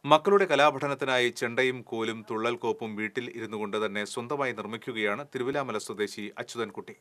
മക്കളുടെ കലാപഠനത്തിനായി ചെണ്ടയും കോലും തുള്ളൽ കോപ്പും വീട്ടിൽ ഇരുന്നു കൊണ്ട് തന്നെ സ്വന്തമായി നിർമ്മിക്കുകയാണ് തിരുവിലാമല സ്വദേശി അച്യുതൻകുട്ടി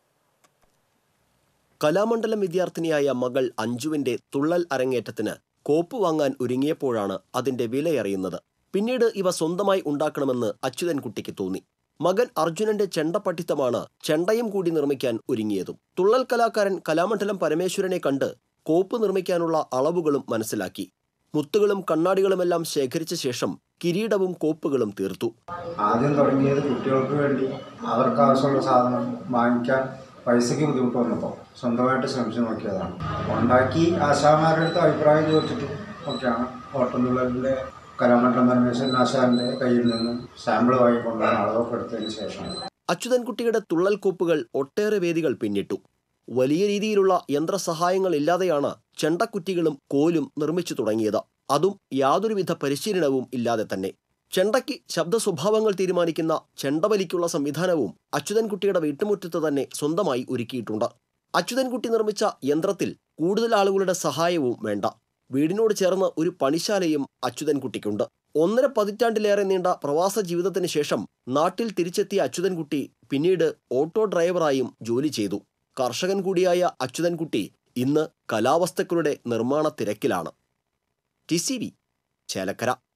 കലാമണ്ഡലം വിദ്യാർത്ഥിനിയായ മകൾ അഞ്ജുവിന്റെ തുള്ളൽ അരങ്ങേറ്റത്തിന് കോപ്പ് വാങ്ങാൻ ഒരുങ്ങിയപ്പോഴാണ് അതിന്റെ വിലയറിയുന്നത് പിന്നീട് ഇവ സ്വന്തമായി ഉണ്ടാക്കണമെന്ന് അച്യുതൻകുട്ടിക്ക് തോന്നി മകൻ അർജുനന്റെ ചെണ്ട പഠിത്തമാണ് ചെണ്ടയും കൂടി നിർമ്മിക്കാൻ ഒരുങ്ങിയതും തുള്ളൽ കലാകാരൻ കലാമണ്ഡലം പരമേശ്വരനെ കണ്ട് കോപ്പ് നിർമ്മിക്കാനുള്ള അളവുകളും മനസ്സിലാക്കി മുത്തുകളും കണ്ണാടികളുമെല്ലാം ശേഖരിച്ച ശേഷം കിരീടവും കോപ്പുകളും തീർത്തു ആദ്യം തുടങ്ങിയത് കുട്ടികൾക്ക് വേണ്ടി അവർക്ക് ആവശ്യമുള്ള സാധനം വാങ്ങിക്കാൻ പൈസയ്ക്ക് ബുദ്ധിമുട്ട് വന്നപ്പോൾ സ്വന്തമായിട്ട് ശ്രമിച്ചു നോക്കിയതാണ് ഉണ്ടാക്കി ആശാമാരുടെ അടുത്ത് അഭിപ്രായം ചോദിച്ചിട്ട് ഒക്കെയാണ് ഓട്ടംതുള്ളലിൻ്റെ കലാമണ്ഡലം പരമേശ്വരൻ ആശാന്റെ കയ്യിൽ നിന്ന് സാമ്പിൾ വാങ്ങിക്കൊണ്ടാണ് അളവൊക്കെ എടുത്തതിന് ശേഷം അച്യുതൻകുട്ടിയുടെ തുള്ളൽ കോപ്പുകൾ ഒട്ടേറെ വേദികൾ പിന്നിട്ടു വലിയ രീതിയിലുള്ള യന്ത്രസഹായങ്ങൾ ഇല്ലാതെയാണ് ചെണ്ടക്കുറ്റികളും കോലും നിർമ്മിച്ചു തുടങ്ങിയത് അതും യാതൊരുവിധ പരിശീലനവും ഇല്ലാതെ തന്നെ ചെണ്ടയ്ക്ക് ശബ്ദ സ്വഭാവങ്ങൾ തീരുമാനിക്കുന്ന ചെണ്ടവലിക്കുള്ള സംവിധാനവും അച്യുതൻകുട്ടിയുടെ വീട്ടുമുറ്റത്ത് തന്നെ സ്വന്തമായി ഒരുക്കിയിട്ടുണ്ട് അച്യുതൻകുട്ടി നിർമ്മിച്ച യന്ത്രത്തിൽ കൂടുതൽ ആളുകളുടെ സഹായവും വേണ്ട വീടിനോട് ചേർന്ന് ഒരു പണിശാലയും അച്യുതൻകുട്ടിക്കുണ്ട് ഒന്നര പതിറ്റാണ്ടിലേറെ നീണ്ട പ്രവാസ ജീവിതത്തിന് ശേഷം നാട്ടിൽ തിരിച്ചെത്തിയ അച്യുതൻകുട്ടി പിന്നീട് ഓട്ടോ ഡ്രൈവറായും ജോലി ചെയ്തു കർഷകൻ കൂടിയായ അച്യുതൻകുട്ടി ഇന്ന് കലാവസ്തുക്കളുടെ നിർമ്മാണ തിരക്കിലാണ് ടി സി വി ചേലക്കര